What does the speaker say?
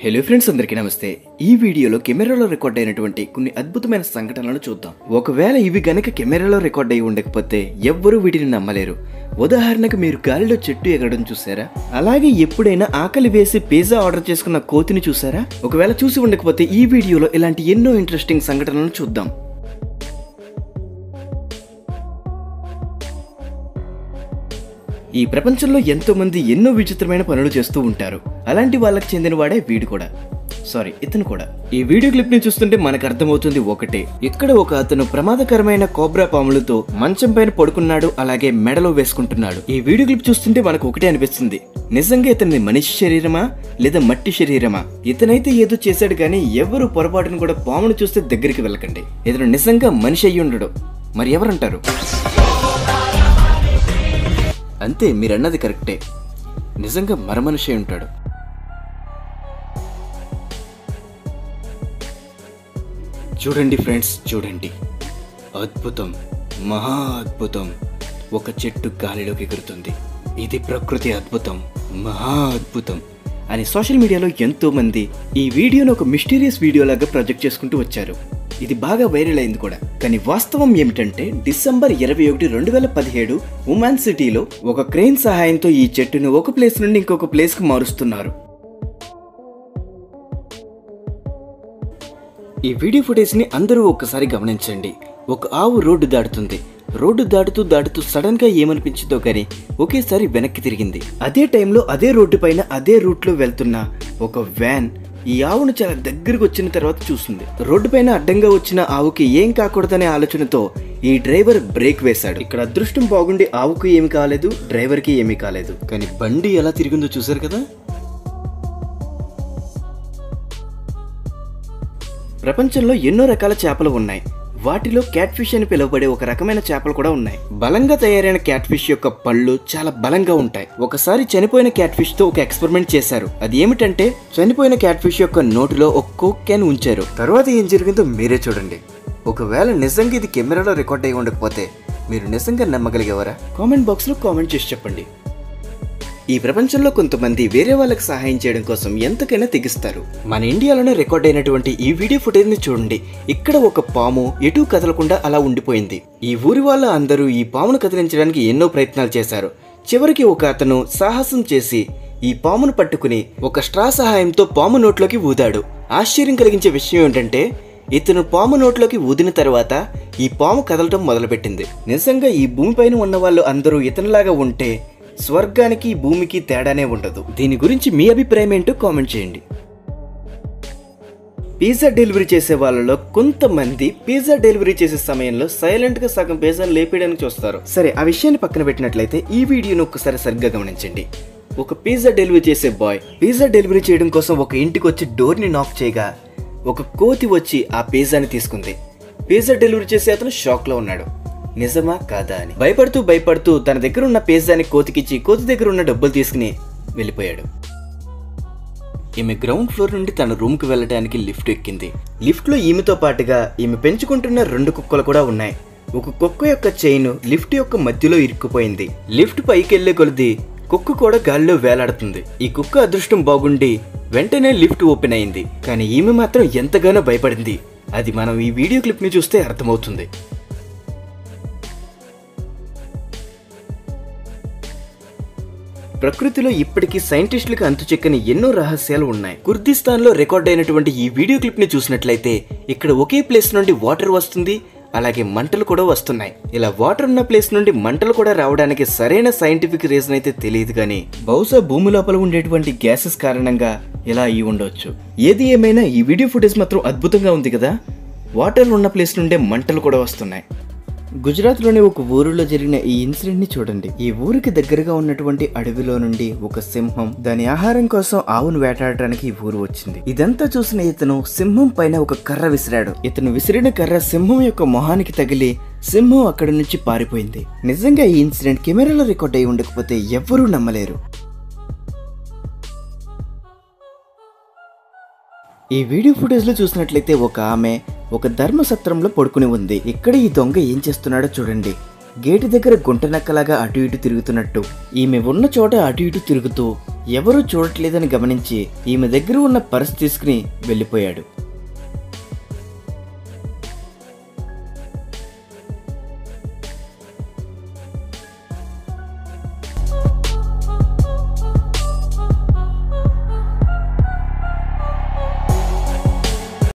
hello friends అందరికీ నమస్తే ఈ వీడియోలో కెమెరాలో రికార్డ్ అయినటువంటి కొన్ని అద్భుతమైన సంఘటనలను చూద్దాం ఒకవేళ ఇవి గనక కెమెరాలో రికార్డ్ అయి ఉండకపోతే ఎవ్వరూ వీటిని నమ్మలేరు ఉదాహరణకు మీరు గాలిలో చెట్టు ఎగరడం చూసారా అలాగే ఎప్పుడైనా ఆకలి వేసి పిజ్జా ఆర్డర్ చేసుకున్న కోతిని చూసారా ఒకవేళ చూసి ఉండకపోతే ఈ వీడియోలో ఇలాంటి ఎన్నో ఇంట్రెస్టింగ్ సంఘటనలను చూద్దాం ఈ ప్రపంచంలో ఎంతో మంది ఎన్నో విచిత్రమైన పనులు చేస్తూ ఉంటారు అలాంటి వాళ్ళకి చెందిన వాడే వీడు కూడా సారీ ఇతను కూడా ఈ వీడియో క్లిప్ ని చూస్తుంటే మనకు అర్థమవుతుంది ఒకటే ఇక్కడ ఒక అతను ప్రమాదకరమైన కోబ్రా పాములతో మంచం పైన పడుకున్నాడు అలాగే మెడలో వేసుకుంటున్నాడు ఈ వీడియో క్లిప్ చూస్తుంటే మనకు ఒకటే అనిపిస్తుంది నిజంగా ఇతనిది మనిషి శరీరమా లేదా మట్టి శరీరమా ఇతనైతే ఏదో చేశాడు కానీ ఎవరు పొరపాటును కూడా పామును చూస్తే దగ్గరికి వెళ్ళకండి ఇతను నిజంగా మనిషి అయ్యి ఉండడు మరి ఎవరంటారు అంతే మీరన్నది కరెక్టే నిజంగా మరమనిషి ఉంటాడు చూడండి ఫ్రెండ్స్ చూడండి అద్భుతం మహా అద్భుతం ఒక చెట్టు గాలిలోకి ఎగురుతుంది ఇది ప్రకృతి అద్భుతం మహా అద్భుతం అని సోషల్ మీడియాలో ఎంతో మంది ఈ వీడియోను ఒక మిస్టీరియస్ వీడియో లాగా ప్రొజెక్ట్ చేసుకుంటూ వచ్చారు ఇది బాగా వైరల్ అయింది కూడా కానీ వాస్తవం ఏమిటంటే డిసెంబర్ ఇరవై ఒకటి రెండు వేల పదిహేడు ఉమాన్ సిటీలో ఒక క్రెయిన్ సహాయంతో ఈ చెట్టును ఒక ప్లేస్ నుండి ఇంకొక ప్లేస్ కు మారుస్తున్నారు ఈ వీడియో ఫుటేజ్ ని అందరూ ఒక్కసారి గమనించండి ఒక ఆవు రోడ్డు దాటుతుంది రోడ్డు దాటుతూ దాటుతూ సడన్ గా ఏమనిపించిందో కానీ ఒకేసారి వెనక్కి తిరిగింది అదే టైంలో అదే రోడ్డు పైన అదే రూట్ లో వెళ్తున్న ఒక వ్యాన్ ఈ ఆవును చాలా దగ్గరకు వచ్చిన తర్వాత చూస్తుంది రోడ్డు పైన అడ్డంగా వచ్చిన ఆవుకి ఏం కాకూడదనే ఆలోచనతో ఈ డ్రైవర్ బ్రేక్ వేశాడు ఇక్కడ అదృష్టం బాగుండి ఆవుకు ఏమి కాలేదు డ్రైవర్ కి ఏమీ కాలేదు కానీ బండి ఎలా తిరిగిందో చూసారు కదా ప్రపంచంలో ఎన్నో రకాల చేపలు ఉన్నాయి వాటిలో క్యాట్ ఫిష్ అని పిలువబడే ఒక రకమైన చేపలు కూడా ఉన్నాయి బలంగా తయారైన క్యాట్ ఫిష్ యొక్క పళ్ళు చాలా బలంగా ఉంటాయి ఒకసారి చనిపోయిన క్యాట్ ఫిష్ తో ఒక ఎక్స్పెరిమెంట్ చేశారు అది ఏమిటంటే చనిపోయిన క్యాట్ ఫిష్ యొక్క నోటిలో ఒక కోక్ క్యాన్ ఉంచారు తర్వాత ఏం జరిగిందో మీరే చూడండి ఒకవేళ నిజంగా ఇది కెమెరాలో రికార్డ్ అయి ఉండకపోతే మీరు నిజంగా నమ్మగలిగేవారా కామెంట్ బాక్స్ లో కామెంట్ చేసి చెప్పండి ఈ ప్రపంచంలో కొంతమంది వేరే వాళ్ళకి సహాయం చేయడం కోసం ఎంతకైనా తెగిస్తారు మన ఇండియాలోనే రికార్డ్ అయినటువంటి ఈ వీడియో ఫుటేజ్ ని చూడండి ఇక్కడ ఒక పాము ఎటూ కదలకుండా అలా ఉండిపోయింది ఈ ఊరి వాళ్ళ అందరూ ఈ పామును కదిలించడానికి ఎన్నో ప్రయత్నాలు చేశారు చివరికి ఒక అతను సాహసం చేసి ఈ పామును పట్టుకుని ఒక స్ట్రా సహాయంతో పాము నోట్లోకి ఊదాడు ఆశ్చర్యం కలిగించే విషయం ఏంటంటే ఇతను పాము నోట్లోకి ఊదిన తర్వాత ఈ పాము కదలటం మొదలుపెట్టింది నిజంగా ఈ భూమిపైన ఉన్న వాళ్ళు అందరూ ఇతనిలాగా ఉంటే స్వర్గానికి భూమికి తేడానే ఉండదు దీని గురించి మీ అభిప్రాయం ఏంటో కామెంట్ చేయండి పిజ్జా డెలివరీ చేసే వాళ్ళలో కొంతమంది పిజ్జా డెలివరీ చేసే సమయంలో సైలెంట్ గా సగం పిజ్జాను లేపేయడానికి చూస్తారు సరే ఆ విషయాన్ని పక్కన పెట్టినట్లయితే ఈ వీడియోను ఒక్కసారి సరిగ్గా గమనించండి ఒక పిజ్జా డెలివరీ చేసే బాయ్ పిజ్జా డెలివరీ చేయడం కోసం ఒక ఇంటికి వచ్చి డోర్ ని నాక్ చేయగా ఒక కోతి వచ్చి ఆ పిజ్జాని తీసుకుంది పిజ్జా డెలివరీ చేసే అతను షాక్ లో ఉన్నాడు నిజమా కాదా అని భయపడుతూ భయపడుతూ తన దగ్గర ఉన్న పిజ్జాని కోతికిచ్చి కోతి దగ్గర ఉన్న డబ్బులు తీసుకుని వెళ్ళిపోయాడు ఈమె గ్రౌండ్ ఫ్లోర్ నుండి తన రూమ్ కి వెళ్ళడానికి లిఫ్ట్ ఎక్కింది లిఫ్ట్ లో ఈమెతో పాటుగా ఈమె పెంచుకుంటున్న రెండు కుక్కలు కూడా ఉన్నాయి ఒక కుక్క యొక్క చైన్ లిఫ్ట్ యొక్క మధ్యలో ఇరుక్కుపోయింది లిఫ్ట్ పైకి వెళ్లే కొలది కుక్క కూడా గాలిలో వేలాడుతుంది ఈ కుక్క అదృష్టం బాగుండి వెంటనే లిఫ్ట్ ఓపెన్ అయింది కానీ ఈమె మాత్రం ఎంతగానో భయపడింది అది మనం ఈ వీడియో క్లిప్ ని చూస్తే అర్థమవుతుంది ప్రకృతిలో ఇప్పటికీ సైంటిస్టులకు అంతుచెక్కని ఎన్నో రహస్యాలు ఉన్నాయి కుర్దిస్తాన్ లో రికార్డ్ అయినటువంటి ఈ వీడియో క్లిప్ ని చూసినట్లయితే ఇక్కడ ఒకే ప్లేస్ నుండి వాటర్ వస్తుంది అలాగే మంటలు కూడా వస్తున్నాయి ఇలా వాటర్ ఉన్న ప్లేస్ నుండి మంటలు కూడా రావడానికి సరైన సైంటిఫిక్ రీజన్ అయితే తెలియదు కానీ బహుశా భూమి లోపల ఉండేటువంటి గ్యాసెస్ కారణంగా ఇలా అయి ఉండొచ్చు ఏది ఏమైనా ఈ వీడియో ఫుటేజ్ మాత్రం అద్భుతంగా ఉంది కదా వాటర్ ఉన్న ప్లేస్ నుండే మంటలు కూడా వస్తున్నాయి గుజరాత్లోని ఒక ఊరిలో జరిగిన ఈ ఇన్సిడెంట్ ని చూడండి ఈ ఊరికి దగ్గరగా ఉన్నటువంటి అడవిలో నుండి ఒక సింహం దాని ఆహారం కోసం ఆవును వేటాడడానికి ఈ ఊరు వచ్చింది ఇదంతా చూసిన ఇతను సింహం పైన ఒక కర్ర విసిరాడు ఇతను విసిరిన కర్ర సింహం యొక్క మొహానికి తగిలి సింహం అక్కడి నుంచి పారిపోయింది నిజంగా ఈ ఇన్సిడెంట్ కెమెరాలో రికార్డ్ అయి ఉండకపోతే ఎవ్వరూ నమ్మలేరు ఈ వీడియో ఫుటేజ్ లో చూసినట్లయితే ఒక ఆమె ఒక ధర్మసత్రంలో పడుకుని ఉంది ఇక్కడ ఈ దొంగ ఏం చేస్తున్నాడో చూడండి గేటు దగ్గర గుంట నక్కలాగా అటు ఇటు తిరుగుతున్నట్టు ఈమె ఉన్న చోట అటు ఇటు తిరుగుతూ ఎవరూ చూడట్లేదని గమనించి ఈమె దగ్గర ఉన్న పర్స్ తీసుకుని వెళ్ళిపోయాడు